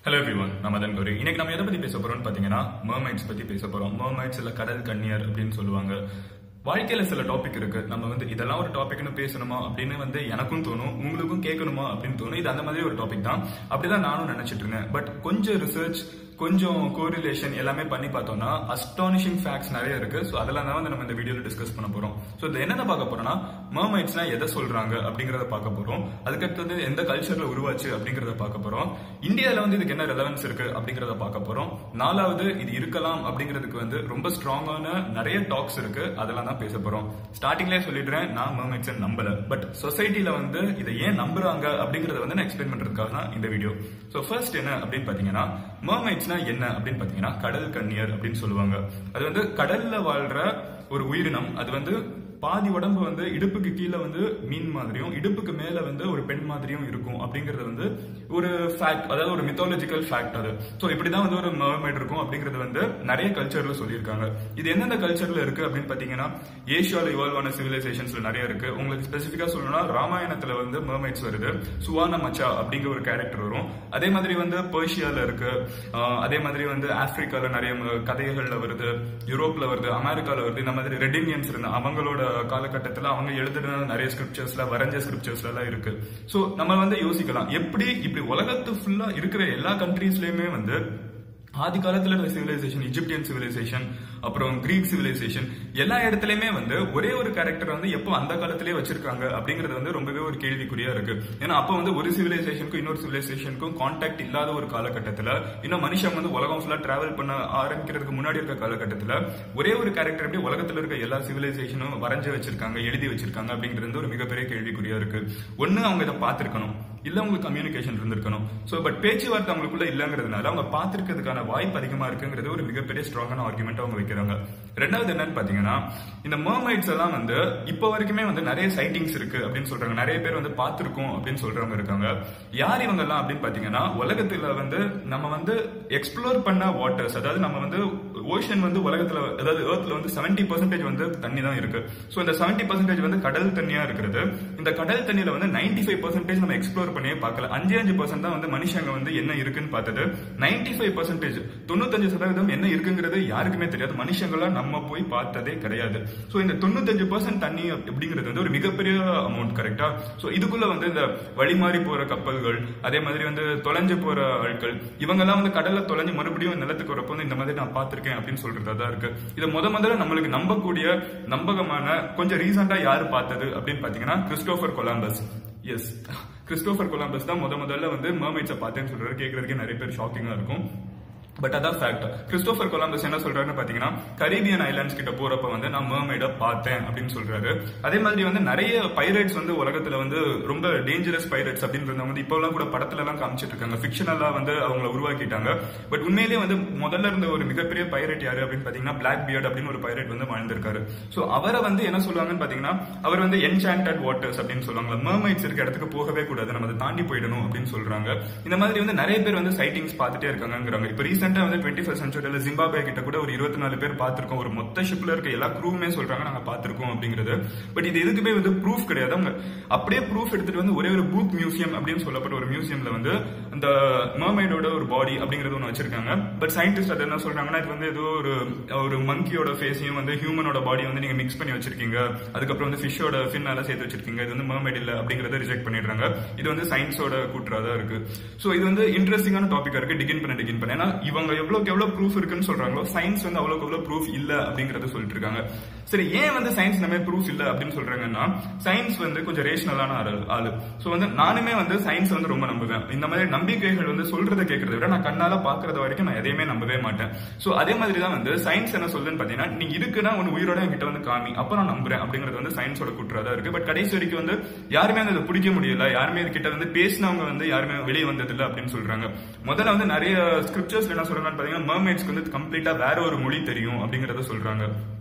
hello everyone நான் மதன் கௌரி இன்னைக்கு நம்ம எதை பத்தி பேச போறோம்னு பாத்தீங்கன்னா மர்மைட்ஸ் பத்தி பேச போறோம் மர்மைட்ஸ் இல்ல கடல் கன்னியர் அப்படின்னு சொல்லுவாங்க வாழ்க்கையில சில டாபிக் இருக்கு நம்ம வந்து இதெல்லாம் ஒரு டாபிக்னு பேசணுமா அப்படின்னு வந்து எனக்கும் தோணும் உங்களுக்கும் கேட்கணுமா அப்படின்னு தோணும் இது அந்த மாதிரி ஒரு டாபிக் தான் அப்படிதான் நானும் நினைச்சிட்டு இருந்தேன் பட் கொஞ்சம் ரிசர்ச் கொஞ்சம் கோரிலேஷன் எல்லாமே பண்ணி பார்த்தோம்னா அஸ்டானிஷிங் ஃபேக்ட்ஸ் நிறைய இருக்கு ஸோ அதெல்லாம் தான் வந்து நம்ம இந்த வீடியோல டிஸ்கஸ் பண்ண போறோம் ஸோ இது என்னென்ன பார்க்க போறோம்னா மர்மைட்ஸ்னா எதை சொல்றாங்க அப்படிங்கறத பார்க்க போறோம் அதுக்கடுத்தது எந்த கல்ச்சர்ல உருவாச்சு அப்படிங்கறத பார்க்க போறோம் இந்தியால வந்து இதுக்கு என்ன ரெலவன்ஸ் இருக்கு அப்படிங்கறத பார்க்க போறோம் நாலாவது இது இருக்கலாம் அப்படிங்கிறதுக்கு வந்து ரொம்ப ஸ்ட்ராங்கான நிறைய டாக்ஸ் இருக்கு அதெல்லாம் தான் பேச போறோம் ஸ்டார்டிங்லேயே சொல்லிடுறேன் நான் மர்மைட்ஸ் நம்பல பட் சொசைட்டில வந்து இதை ஏன் நம்புறாங்க அப்படிங்கறத வந்து நான் எக்ஸ்பிளைன் பண்றதுக்காக தான் இந்த வீடியோ ஸோ ஃபர்ஸ்ட் என்ன அப்படின்னு பாத்தீங்கன்னா மர்மைட்ஸ்னா என்ன அப்படின்னு பாத்தீங்கன்னா கடல் கன்னியர் அப்படின்னு சொல்லுவாங்க அது வந்து கடல்ல வாழ்ற ஒரு உயிரினம் அது வந்து பாதி உடம்பு வந்து இடுப்புக்கு கீழே வந்து மீன் மாதிரியும் இடுப்புக்கு மேல வந்து ஒரு பெண் மாதிரியும் இருக்கும் அப்படிங்கறது வந்து ஒரு ஃபேக்ட் அதாவது ஒரு மித்தாலஜிக்கல் ஃபேக்ட் அது ஸோ இப்படிதான் வந்து ஒரு மர்மைட் இருக்கும் அப்படிங்கிறது வந்து நிறைய கல்ச்சர்ல சொல்லியிருக்காங்க இது எந்தெந்த கல்ச்சர்ல இருக்கு அப்படின்னு பாத்தீங்கன்னா ஏஷியால இவால்வ் ஆன சிவிலைசேஷன்ஸ்ல நிறைய இருக்கு உங்களுக்கு ஸ்பெசிஃபிக்கா சொல்லணும்னா ராமாயணத்துல வந்து மர்மைட்ஸ் வருது சுவான மச்சா அப்படிங்கிற ஒரு கேரக்டர் வரும் அதே மாதிரி வந்து பர்ஷியால இருக்கு ஆஹ் அதே மாதிரி வந்து ஆப்பிரிக்கால நிறைய ம- கதைகள்ல வருது யூரோப்ல வருது அமெரிக்கால வருது இந்த மாதிரி ரெட் இண்டியன்ஸ் இருந்த அவங்களோட காலகட்டத்துல அவங்க எழுதுன நிறைய ஸ்கிரிப்சர்ஸ்ல வரைஞ்ச ஸ்கிரிப்சர்ஸ்ல எல்லாம் இருக்கு சோ நம்ம வந்து யோசிக்கலாம் எப்படி இப்படி உலகத்து ஃபுல்லா இருக்கிற எல்லா கண்ட்ரீஸ்லயுமே வந்து ஆதி காலத்துல இருந்த சிவிலைசேஷன் இஜிப்தியன் சிவிலைசேஷன் அப்புறம் கிரீக் சிவிலைசேஷன் எல்லா இடத்துலயுமே வந்து ஒரே ஒரு கேரக்டர் வந்து எப்போ அந்த காலத்திலேயே வச்சிருக்காங்க அப்படிங்கிறது வந்து ரொம்பவே ஒரு கேள்விக்குறியா இருக்கு ஏன்னா அப்போ வந்து ஒரு சிவிலைசேஷனுக்கும் இன்னொரு சிவிலைசேஷனுக்கும் கான்டாக்ட் இல்லாத ஒரு காலகட்டத்துல இன்னும் மனுஷன் வந்து உலகம் ஃபுல்லா டிராவல் பண்ண ஆரம்பிக்கிறதுக்கு முன்னாடி இருக்க காலகட்டத்துல ஒரே ஒரு கேரக்டர் எப்படி உலகத்துல இருக்க எல்லா சிவிலைசேஷனும் வரைஞ்சு வச்சிருக்காங்க எழுதி வச்சிருக்காங்க அப்படிங்கிறது வந்து ஒரு மிகப்பெரிய கேள்விக்குறியா இருக்கு ஒண்ணு அவங்க இதை பார்த்திருக்கணும் இல்ல உங்களுக்கு கம்யூனிகேஷன் இருந்திருக்கணும் சோ பட் பேச்சுவார்த்தை அவங்களுக்குள்ள இல்லங்கிறதுனால அவங்க பார்த்திருக்கிறதுக்கான வாய்ப்பு அதிகமா இருக்குங்கிறது ஒரு மிகப்பெரிய ஸ்ட்ராங்கான ஆர்குமெண்ட் அவங்க வைக்கிறாங்க ரெண்டாவது என்னன்னு பாத்தீங்கன்னா இந்த மர்மைட்ஸ் எல்லாம் வந்து இப்போ வரைக்குமே வந்து நிறைய சைட்டிங்ஸ் இருக்கு அப்படின்னு சொல்றாங்க நிறைய பேர் வந்து பார்த்திருக்கோம் அப்படின்னு சொல்றவங்க இருக்காங்க யார் இவங்க எல்லாம் அப்படின்னு பாத்தீங்கன்னா உலகத்துல வந்து நம்ம வந்து எக்ஸ்ப்ளோர் பண்ண வாட்டர்ஸ் அதாவது நம்ம வந்து ஓஷன் வந்து உலகத்துல அதாவது ஏர்த்ல வந்து 70% பர்சன்டேஜ் வந்து தண்ணி தான் இருக்கு சோ இந்த 70% பர்சன்டேஜ் வந்து கடல் தண்ணியா இருக்கிறது இந்த கடல் தண்ணியில வந்து 95% ஃபைவ் பர்சன்டேஜ் நம்ம எக்ஸ்ப்ளோர் பண்ணியே பார்க்கல அஞ்சு அஞ்சு பர்சன்ட் தான் வந்து மனுஷங்க வந்து என்ன இருக்குன்னு பார்த்தது 95% ஃபைவ் பர்சன்டேஜ் தொண்ணூத்தஞ்சு சதவீதம் என்ன இருக்குங்கிறது யாருக்குமே தெரியாது மனுஷங்களா நம்ம போய் பார்த்ததே கிடையாது சோ இந்த தொண்ணூத்தஞ்சு பர்சன்ட் தண்ணி அப்படிங்கிறது வந்து ஒரு மிகப்பெரிய அமௌண்ட் கரெக்டா சோ இதுக்குள்ள வந்து இந்த வழிமாறி போற கப்பல்கள் அதே மாதிரி வந்து தொலைஞ்சு போற ஆட்கள் இவங்கெல்லாம் வந்து கடல்ல தொலைஞ்சு மறுபடியும் நிலத்துக்கு வரப்போ வந்து இந்த மாதிரி நான் பார்த்திருக்கேன் அப்படின்னு சொல்றதா தான் இருக்கு இதை முத முதல்ல நம்மளுக்கு நம்பக்கூடிய நம்பகமான கொஞ்சம் ரீசெண்டா யாரு பார்த்தது அப்படின்னு பாத்தீங்கன்னா Christopher Columbus yes Christopher Columbus தான் முத முதல்ல வந்து மர்மைட்ஸை பார்த்தேன்னு சொல்றாரு கேட்கறதுக்கே நிறைய பேர் ஷாக்கிங்கா இருக்கும் பட் அதான் ஃபேக்ட் கிறிஸ்டோபர் கொலம்பஸ் என்ன சொல்றாருன்னு பாத்தீங்கன்னா கரீபியன் ஐலாண்ட்ஸ் கிட்ட போறப்ப வந்து நான் மர்மைட பார்த்தேன் அப்படின்னு சொல்றாரு அதே மாதிரி வந்து நிறைய பைரேட்ஸ் வந்து உலகத்துல வந்து ரொம்ப டேஞ்சரஸ் பைரேட்ஸ் அப்படின்றத வந்து இப்போ எல்லாம் கூட படத்துல எல்லாம் காமிச்சிட்டு இருக்காங்க ஃபிக்ஷனலா வந்து அவங்கள உருவாக்கிட்டாங்க பட் உண்மையிலேயே வந்து முதல்ல இருந்த ஒரு மிகப்பெரிய பைரேட் யாரு அப்படின்னு பாத்தீங்கன்னா பிளாக் பியர்ட் அப்படின்னு ஒரு பைரேட் வந்து வாழ்ந்திருக்காரு சோ அவரை வந்து என்ன சொல்லுவாங்கன்னு பாத்தீங்கன்னா அவர் வந்து என்சாண்டட் வாட்டர்ஸ் அப்படின்னு சொல்லுவாங்க மர்மைட்ஸ் இருக்க இடத்துக்கு போகவே கூடாது நம்ம அதை தாண்டி போயிடணும் அப்படின்னு சொல்றாங்க இந்த மாதிரி வந்து நிறைய பேர் வந்து சைட்டிங்ஸ் பார்த்துட்டே இருக்காங்கிறாங்க இப்போ ரீசெண்டா வந்து டுவெண்ட்டி ஃபர்ஸ்ட் சென்ச்சுரியில ஜிம்பாபே கிட்ட கூட ஒரு இருபத்தி நாலு பேர் பார்த்திருக்கோம் ஒரு மொத்த ஷிப்ல இருக்க எல்லா க்ரூவுமே சொல்றாங்க நாங்க பார்த்திருக்கோம் அப்படிங்கிறது பட் இது எதுக்குமே வந்து ப்ரூஃப் கிடையாது அவங்க அப்படியே ப்ரூஃப் எடுத்துட்டு வந்து ஒரே ஒரு பூத் மியூசியம் அப்படின்னு சொல்லப்பட்ட ஒரு மியூசியம்ல வந்து அந்த மர்மைடோட ஒரு பாடி அப்படிங்கறது ஒன்று வச்சிருக்காங்க பட் சயின்டிஸ்ட் அது என்ன சொல்றாங்கன்னா இது வந்து ஏதோ ஒரு ஒரு மங்கியோட ஃபேஸையும் வந்து ஹியூமனோட பாடி வந்து நீங்க மிக்ஸ் பண்ணி வச்சிருக்கீங்க அதுக்கப்புறம் வந்து ஃபிஷ்ஷோட ஃபின்னால சேர்த்து வச்சிருக்கீங்க இது வந்து மர்மைட் இல்ல அப்படிங்கறத ரிஜெக்ட் பண்ணிடுறாங்க இது வந்து சயின்ஸோட கூட்டுறதா இருக்கு சோ இது வந்து இன்ட்ரெஸ்டிங்கான டாபிக்கா இருக்கு டிகின் பண்ண டிகின் பண்ண ஏன்னா இவங்க எவ்வளவுக்கு எவ்வளவு ப்ரூஃப் இருக்குன்னு சொல்றாங்களோ சயின்ஸ் வந்து அவ்வளவுக்கு எவ்வளவு ப்ரூஃப் இல்ல அப்படிங்கறத சொல்லிட்டு இருக்காங்க சரி ஏன் வந்து சயின்ஸ் இந்த மாதிரி ப்ரூஃப் இல்ல அப்படின்னு சொல்றாங்கன்னா சயின்ஸ் வந்து கொஞ்சம் ரேஷனலான ஆளு சோ வந்து நானுமே வந்து சயின்ஸ் வந்து ரொம்ப நம்புவேன் இந்த மாதிரி நம்பிக்கைகள் வந்து சொல்றதை கேட்கறத விட நான் கண்ணால பாக்குறது வரைக்கும் நான் எதையுமே நம்பவே மாட்டேன் சோ அதே மாதிரி தான் வந்து சயின்ஸ் என்ன சொல்லுன்னு பாத்தீங்கன்னா நீ இருக்குன்னா ஒன்னு உயிரோட என்கிட்ட வந்து காமி அப்ப நான் நம்புறேன் அப்படிங்கிறது வந்து சயின்ஸோட குற்றதா இருக்கு பட் கடைசி வரைக்கும் வந்து யாருமே வந்து அதை பிடிக்க முடியல யாருமே கிட்ட வந்து பேசினவங்க வந்து யாருமே வெளியே வந்தது இல்ல அப்படின்னு சொல்றாங்க முதல்ல வந்து நிறைய ஸ்கிரிப்சர்ஸ் என்ன சொல்றாங்கன்னு பாத்தீங்கன்னா மர்மேட்ஸ்க்கு வந்து கம்ப்ளீட்டா வேற ஒரு மொழி தெரியும் அப்படிங்கறத சொல்றாங்க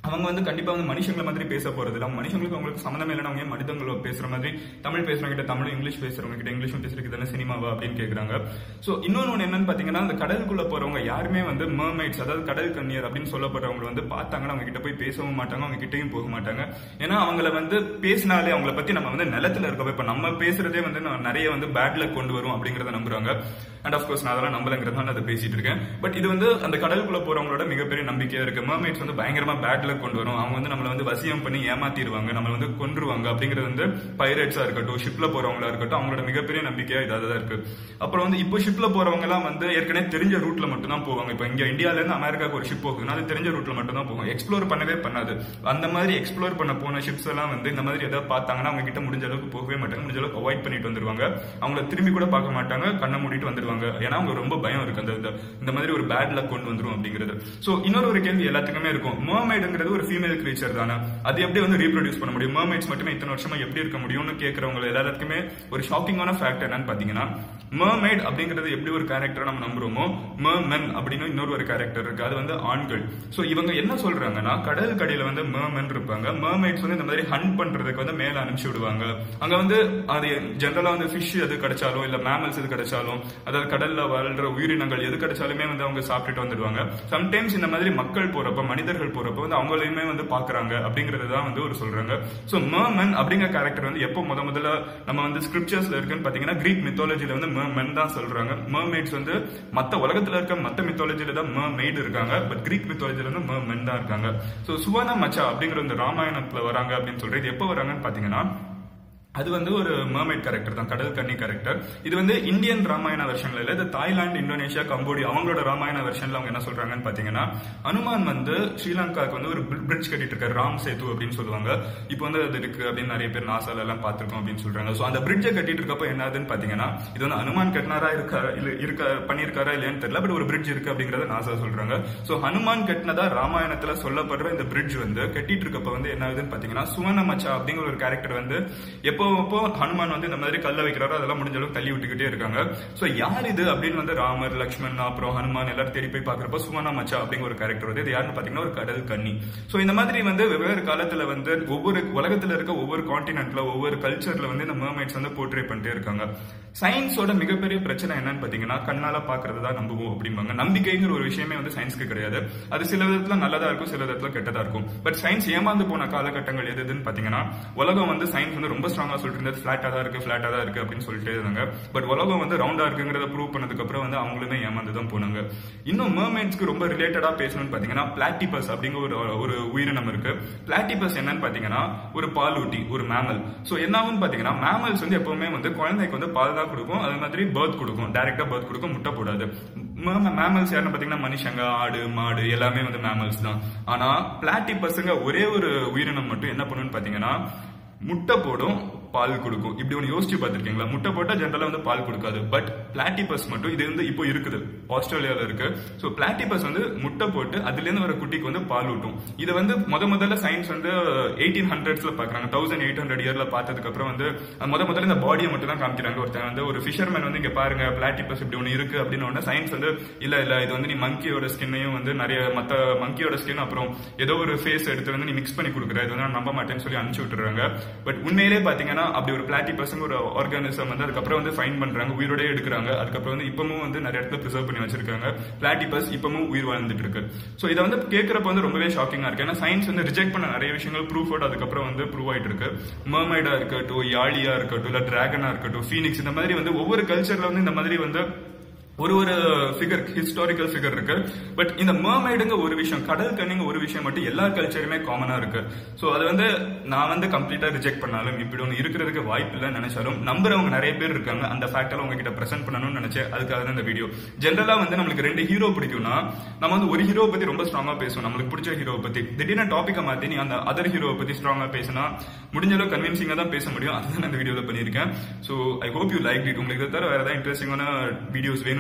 அவங்க வந்து கண்டிப்பா வந்து மனுஷங்களை மாதிரி பேச போறது இல்ல மனுஷங்களுக்கு அவங்களுக்கு சம்மந்தம் இல்லைன்னு அவங்க ஏன் மனிதங்களை பேசுற மாதிரி தமிழ் பேசுறவங்க கிட்ட தமிழும் இங்கிலீஷ் பேசுறவங்க கிட்ட இங்கிலீஷும் பேசுறதுக்கு தானே சினிமாவா அப்படின்னு கேக்குறாங்க சோ இன்னொன்னு ஒண்ணு என்னன்னு பாத்தீங்கன்னா அந்த கடலுக்குள்ள போறவங்க யாருமே வந்து mermaids அதாவது கடல் கண்ணியர் அப்படின்னு சொல்லப்படுறவங்க வந்து பார்த்தாங்கன்னா அவங்க கிட்ட போய் பேசவும் மாட்டாங்க அவங்க கிட்டயும் போக மாட்டாங்க ஏன்னா அவங்கள வந்து பேசினாலே அவங்கள பத்தி நம்ம வந்து நிலத்துல இருக்க இப்ப நம்ம பேசுறதே வந்து நான் நிறைய வந்து பேட்ல கொண்டு வரும் அப்படிங்கறத நம்புறாங்க அண்ட் ஆஃப் கோர்ஸ் நான் அதெல்லாம் நம்பலங்கிறத நான் அதை பேசிட்டு இருக்கேன் பட் இது வந்து அந்த கடலுக்குள்ள போறவங்களோட மிகப்பெரிய நம்பிக்கையா இருக்கு mermaids வந்து பயங்கரமா பேட்ல கொண்டு வரும் அவங்க வந்து நம்மள வந்து வசியம் பண்ணி ஏமாத்திடுவாங்க நம்மள வந்து கொன்றுவாங்க அப்படிங்கிறது வந்து பைரேட்ஸா இருக்கட்டும் ஷிப்ல போறவங்களா இருக்கட்டும் அவங்களோட மிகப்பெரிய நம்பிக்கையா இதாக தான் இருக்கு அப்புறம் வந்து இப்போ ஷிப்ல போறவங்க எல்லாம் வந்து ஏற்கனவே தெரிஞ்ச ரூட்ல மட்டும் தான் போவாங்க இப்போ இங்க இந்தியால இருந்து அமெரிக்காவுக்கு ஒரு ஷிப் போகுதுன்னா அது தெரிஞ்ச ரூட்ல மட்டும் தான் போகும் எக்ஸ்ப்ளோர் பண்ணவே பண்ணாது அந்த மாதிரி எக்ஸ்ப்ளோர் பண்ண போன ஷிப்ஸ் எல்லாம் வந்து இந்த மாதிரி ஏதாவது பார்த்தாங்கன்னா அவங்க கிட்ட முடிஞ்ச அளவுக்கு போகவே மாட்டாங்க முடிஞ்ச அளவுக்கு அவாய்ட் பண்ணிட்டு வந்துருவாங்க அவங்கள திரும்பி கூட பார்க்க மாட்டாங்க கண்ணை மூடிட்டு வந்துருவாங்க ஏன்னா அவங்க ரொம்ப பயம் இருக்கு அந்த இந்த- இந்த மாதிரி ஒரு பேட் லக் கொண்டு வந்துரும் அப்படிங்கிறது சோ இன்னொரு ஒரு கேள்வி எல்லாத்துக்குமே இருக்கும் mermaidங்கிறது ஒரு ஃபீமேல் கிரீச்சர் தானே அது எப்படி வந்து ரீப்ரொடியூஸ் பண்ண முடியும் mermaids மட்டுமே இத்தனை வருஷமா எப்படி இருக்க முடியும்னு கேட்கறவங்க எல்லாத்துக்குமே ஒரு ஷாக்கிங்கான ஃபேக்ட் என்னன்னு பாத்தீங்கன்னா mermaid அப்படிங்கிறது எப்படி ஒரு கேரக்டர் நம்ம நம்புறோமோ mermen அப்படின்னு இன்னொரு ஒரு கேரக்டர் இருக்கு அது வந்து ஆண்கள் சோ இவங்க என்ன சொல்றாங்கன்னா கடல் கடையில வந்து mermen இருப்பாங்க mermaids வந்து இந்த மாதிரி ஹண்ட் பண்றதுக்கு வந்து மேல அனுப்பிச்சு விடுவாங்க அங்க வந்து அது ஜெனரலா வந்து ஃபிஷ் எது கிடைச்சாலும் இல்ல மேமல்ஸ் எது கிடைச்சாலும் அதாவது கடல்ல வாழ்ற உயிரினங்கள் எது கிடைச்சாலுமே வந்து அவங்க சாப்பிட்டுட்டு வந்துடுவாங்க சம்டைம்ஸ் இந்த மாதிரி மக்கள் போறப்ப மனிதர்கள் போறப்ப வந்து அவங்களையுமே வந்து பாக்குறாங்க அப்படிங்கறது தான் வந்து ஒரு சொல்றாங்க சோ merman அப்படிங்கிற கேரக்டர் வந்து எப்போ முத முதல்ல நம்ம வந்து ஸ்கிரிப்சர்ஸ்ல இருக்குன்னு பாத்தீங்கன்னா கிரீக் மித்தாலஜில வந்து mermen தான் சொல்றாங்க mermaids வந்து மத்த உலகத்துல இருக்க மத்த மித்தாலஜில தான் mermaid இருக்காங்க பட் கிரீக் மித்தாலஜில வந்து mermen தான் இருக்காங்க சோ சுவர்ண மச்சா அப்படிங்கிற இந்த ராமாயணத்துல வராங்க அப்படின்னு சொல்றது எப்போ வராங்கன்னு பாத்தீங்கன்னா அது வந்து ஒரு mermaid கேரக்டர் தான் கடல் கன்னி கேரக்டர் இது வந்து இந்தியன் ராமாயண வெர்ஷன்ல இல்ல இது தாய்லாந்து இந்தோனேஷியா கம்போடியா அவங்களோட ராமாயண வெர்ஷன்ல அவங்க என்ன சொல்றாங்கன்னு பாத்தீங்கன்னா அனுமான் வந்து ஸ்ரீலங்காக்கு வந்து ஒரு பிரிட்ஜ் கட்டிட்டு இருக்காரு ராம் சேது அப்படின்னு சொல்லுவாங்க இப்போ வந்து அது இருக்கு அப்படின்னு நிறைய பேர் நாசால எல்லாம் பார்த்திருக்கோம் அப்படின்னு சொல்றாங்க சோ அந்த பிரிட்ஜை கட்டிட்டு இருக்கப்ப என்ன ஆகுதுன்னு பாத்தீங்கன்னா இது வந்து அனுமான் கட்டினாரா இருக்கா இல்ல இருக்க பண்ணிருக்காரா இல்லையான்னு தெரியல பட் ஒரு பிரிட்ஜ் இருக்கு அப்படிங்கறத நாசா சொல்றாங்க சோ ஹனுமான் கட்டினதா ராமாயணத்துல சொல்லப்படுற இந்த பிரிட்ஜ் வந்து கட்டிட்டு இருக்கப்ப வந்து என்ன ஆகுதுன்னு பாத்தீங்கன்னா சுவர்ண மச்சா அப்படிங்கிற ஒரு கேரக்டர் வந்து எப்போ எப்போ ஹனுமான் வந்து இந்த மாதிரி கல்ல வைக்கிறாரோ அதெல்லாம் முடிஞ்ச அளவுக்கு தள்ளி விட்டுக்கிட்டே இருக்காங்க சோ யார் இது அப்படின்னு வந்து ராமர் லக்ஷ்மண் அப்புறம் ஹனுமான் எல்லாரும் தேடி போய் பாக்குறப்ப சுவர்ண மச்சா அப்படிங்கிற ஒரு கேரக்டர் வந்து இது யாருன்னு பாத்தீங்கன்னா ஒரு கடல் கன்னி சோ இந்த மாதிரி வந்து வெவ்வேறு காலத்துல வந்து ஒவ்வொரு உலகத்துல இருக்க ஒவ்வொரு காண்டினென்ட்ல ஒவ்வொரு கல்ச்சர்ல வந்து இந்த mermaids வந்து போர்ட்ரே பண்ணிட்டே இருக்காங்க சயின்ஸோட மிகப்பெரிய பிரச்சனை என்னன்னு பாத்தீங்கன்னா கண்ணால பாக்குறது தான் நம்புவோம் அப்படிம்பாங்க நம்பிக்கைங்கிற ஒரு விஷயமே வந்து சயின்ஸ்க்கு கிடையாது அது சில விதத்துல நல்லதா இருக்கும் சில விதத்துல கெட்டதா இருக்கும் பட் சயின்ஸ் ஏமாந்து போன காலகட்டங்கள் எது எதுன்னு பாத்தீங்கன்னா உலகம் வந்து சயின்ஸ் வந்து ரொம்ப ஸ்ட்ராங்கா சொல்லிட்டு இருந்தது பிளாட்டா தான் இருக்கு பிளாட்டா தான் இருக்கு அப்படின்னு சொல்லிட்டு இருந்தாங்க பட் உலகம் வந்து ரவுண்டா இருக்குங்கிறத ப்ரூவ் பண்ணதுக்கு அப்புறம் வந்து அவங்களுமே ஏமாந்து தான் போனாங்க இன்னும் mermaidsக்கு ரொம்ப ரிலேட்டடா பேசணும்னு பாத்தீங்கன்னா பிளாட்டிபஸ் அப்படிங்கிற ஒரு ஒரு உயிரினம் இருக்கு பிளாட்டிபஸ் என்னன்னு பாத்தீங்கன்னா ஒரு பாலூட்டி ஒரு மேமல் சோ என்ன ஆகும்னு பாத்தீங்கன்னா மேமல்ஸ் வந்து எப்பவுமே வந்து குழந்தைக்கு வந்து பால் தான் கொடுக்கும் அதே மாதிரி பர்த் கொடுக்கும் டைரக்டா பர்த் கொடுக்கும் முட்டை போடாது மேமல்ஸ் யாருன்னு பாத்தீங்கன்னா மனுஷங்க ஆடு மாடு எல்லாமே வந்து மேமல்ஸ் தான் ஆனா பிளாட்டிபஸ்ங்க ஒரே ஒரு உயிரினம் மட்டும் என்ன பண்ணுன்னு பாத்தீங்கன்னா முட்டை போடும் பால் கொடுக்கும் இப்படி ஒன்று யோசிச்சு பார்த்திருக்கீங்களா முட்டை போட்டா ஜென்ரலா வந்து பால் கொடுக்காது பட் பிளாட்டிபஸ் மட்டும் இது வந்து இப்போ இருக்குது ஆஸ்திரேலியால இருக்கு ஸோ பிளாட்டிபஸ் வந்து முட்டை போட்டு அதுல இருந்து வர குட்டிக்கு வந்து பால் ஊட்டும் இதை வந்து முத முதல்ல சயின்ஸ் வந்து எயிட்டீன் ஹண்ட்ரட்ஸ்ல பாக்குறாங்க தௌசண்ட் எயிட் ஹண்ட்ரட் இயர்ல பார்த்ததுக்கு அப்புறம் வந்து அஹ், முத முதல்ல இந்த பாடியை மட்டும் தான் காமிக்கிறாங்க ஒருத்தன் வந்து ஒரு ஃபிஷர்மேன் வந்து இங்க பாருங்க பிளாட்டிபஸ் இப்படி ஒன்று இருக்கு அப்படின்னு உடனே சயின்ஸ் வந்து இல்ல இல்ல இது வந்து நீ மங்கியோட ஸ்கின்னையும் வந்து நிறைய மத்த மங்கியோட ஸ்கின் அப்புறம் ஏதோ ஒரு ஃபேஸ் எடுத்து வந்து நீ மிக்ஸ் பண்ணி கொடுக்குற இது வந்து நான் நம்ப மாட்டேன்னு சொல்லி அனுப்பிச்சு விட்டுறாங்க பட் உண்மையிலே பாத்தீங்கன்னா அப்படி ஒரு பிளாட்டிபஸ்ங்க ஒரு ஆர்கானிசம் வந்து அதுக்கப்புறம் வந்து ஃபைன் பண்றாங்க உயிரோடே எடுக்கிறாங்க அதுக்கப்புறம் வந்து இப்பவும் வந்து நிறைய இடத்துல ப்ரிசர்வ் பண்ணி வச்சிருக்காங்க பிளாட்டிபஸ் இப்பவும் உயிர் வாழ்ந்துட்டு இருக்கு சோ இதை வந்து கேட்கறப்ப வந்து ரொம்பவே ஷாக்கிங்கா இருக்கு ஏன்னா சயின்ஸ் வந்து ரிஜெக்ட் பண்ண நிறைய விஷயங்கள் ப்ரூஃபோட அதுக்கப்புறம் வந்து ப்ரூவ் ஆயிட்டு இருக்கு மர்மைடா இருக்கட்டும் யாழியா இருக்கட்டும் இல்ல டிராகனா இருக்கட்டும் ஃபீனிக்ஸ் இந்த மாதிரி வந்து ஒவ்வொரு கல்ச்சர்ல வந்து இந்த மாதிரி வந்து ஒரு ஒரு ஃபிகர் ஹிஸ்டாரிக்கல் ஃபிகர் இருக்கு பட் இந்த mermaidங்க ஒரு விஷயம் கடல் கண்ணிங்க ஒரு விஷயம் மட்டும் எல்லா கல்ச்சருமே காமனா இருக்கு சோ அது வந்து நான் வந்து கம்ப்ளீட்டா ரிஜெக்ட் பண்ணாலும் இப்படி ஒன்று இருக்கிறதுக்கு வாய்ப்பு இல்லைன்னு நினைச்சாலும் நம்புறவங்க நிறைய பேர் இருக்காங்க அந்த ஃபேக்டர் உங்ககிட்ட பிரசென்ட் பண்ணணும்னு நினைச்சேன் அதுக்காக தான் இந்த வீடியோ ஜென்ரலா வந்து நம்மளுக்கு ரெண்டு ஹீரோ பிடிக்கும்னா நம்ம வந்து ஒரு ஹீரோ பத்தி ரொம்ப ஸ்ட்ராங்கா பேசுவோம் நம்மளுக்கு பிடிச்ச ஹீரோ பத்தி திடீர்னு டாபிக்கை மாத்தி நீ அந்த அதர் ஹீரோவை பத்தி ஸ்ட்ராங்கா பேசினா முடிஞ்ச அளவு கன்வின்சிங்கா தான் பேச முடியும் அதுதான் நான் இந்த வீடியோல பண்ணியிருக்கேன் so I hope you like it உங்களுக்கு இதை தவிர வேற ஏதாவது இன்ட்ரெஸ்டிங்கான வீடியோஸ் வேணும்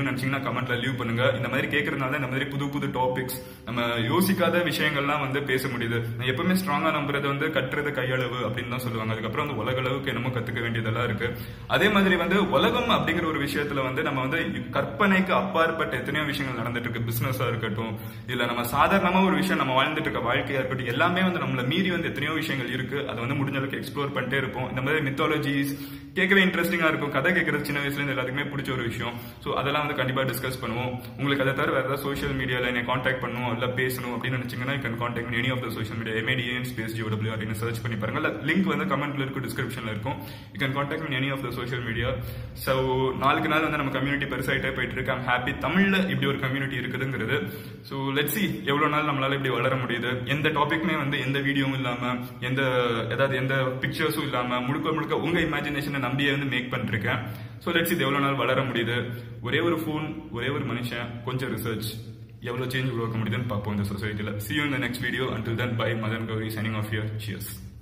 தெரியும்னு நினைச்சீங்கன்னா கமெண்ட்ல லீவ் பண்ணுங்க இந்த மாதிரி கேட்கறதுனால தான் இந்த மாதிரி புது புது டாபிக்ஸ் நம்ம யோசிக்காத விஷயங்கள்லாம் வந்து பேச முடியுது நான் எப்பவுமே ஸ்ட்ராங்கா நம்புறது வந்து கட்டுறது கையளவு அப்படின்னு தான் சொல்லுவாங்க அதுக்கப்புறம் வந்து உலக அளவுக்கு என்னமோ கத்துக்க வேண்டியதெல்லாம் இருக்கு அதே மாதிரி வந்து உலகம் அப்படிங்கிற ஒரு விஷயத்துல வந்து நம்ம வந்து கற்பனைக்கு அப்பாற்பட்ட எத்தனையோ விஷயங்கள் நடந்துட்டு இருக்கு பிசினஸா இருக்கட்டும் இல்ல நம்ம சாதாரணமா ஒரு விஷயம் நம்ம வாழ்ந்துட்டு இருக்க வாழ்க்கையா இருக்கட்டும் எல்லாமே வந்து நம்மள மீறி வந்து எத்தனையோ விஷயங்கள் இருக்கு அதை வந்து முடிஞ்ச அளவுக்கு எக்ஸ்ப்ளோர் பண்ணிட்டே இருப்போம் இந்த மாதிரி மித்தாலஜிஸ் கேட்கவே இன்ட்ரெஸ்டிங்கா இருக்கும் கதை கேட்கறது சின்ன வயசுல இருந்து எல்லாத்துக்குமே பிடிச்ச ஒரு விஷயம் ஸோ அதெல்லாம் வந்து கண்டிப்பா டிஸ்கஸ் பண்ணுவோம் உங்களுக்கு அதை தவிர வேற ஏதாவது சோஷியல் மீடியால என்னை காண்டாக்ட் பண்ணணும் இல்ல பேசணும் அப்படின்னு நினைச்சீங்கன்னா can contact any of the social media M A D N space G O W அப்படின்னு சர்ச் பண்ணி பாருங்க இல்ல லிங்க் வந்து கமெண்ட்ல இருக்கும் டிஸ்கிரிப்ஷன்ல இருக்கும் you can contact any of the social media so நாளுக்கு நாள் வந்து நம்ம கம்யூனிட்டி பெருசாயிட்டே போயிட்டு இருக்கு ஐம் ஹாப்பி தமிழ்ல இப்படி ஒரு கம்யூனிட்டி இருக்குதுங்கிறது ஸோ லெட் சி எவ்வளவு நாள் நம்மளால இப்படி வளர முடியுது எந்த டாபிக்மே வந்து எந்த வீடியோவும் இல்லாம எந்த ஏதாவது எந்த பிக்சர்ஸும் இல்லாம முழுக்க முழுக்க உங்க இமேஜினேஷனை நம்பியே வந்து மேக் பண்ணிருக்கேன் ஸோ லெட்ஸ் இது எவ்வளவு நாள் வளர முடியுது ஒரே ஒரு ஃபோன் ஒரே ஒரு மனுஷன் கொஞ்சம் ரிசர்ச் எவ்வளவு சேஞ்ச் உருவாக்க முடியுதுன்னு பார்ப்போம் இந்த சொசைட்டில சி யூ இந்த next video until then bye Madan Gowri signing off யர் சியர்ஸ்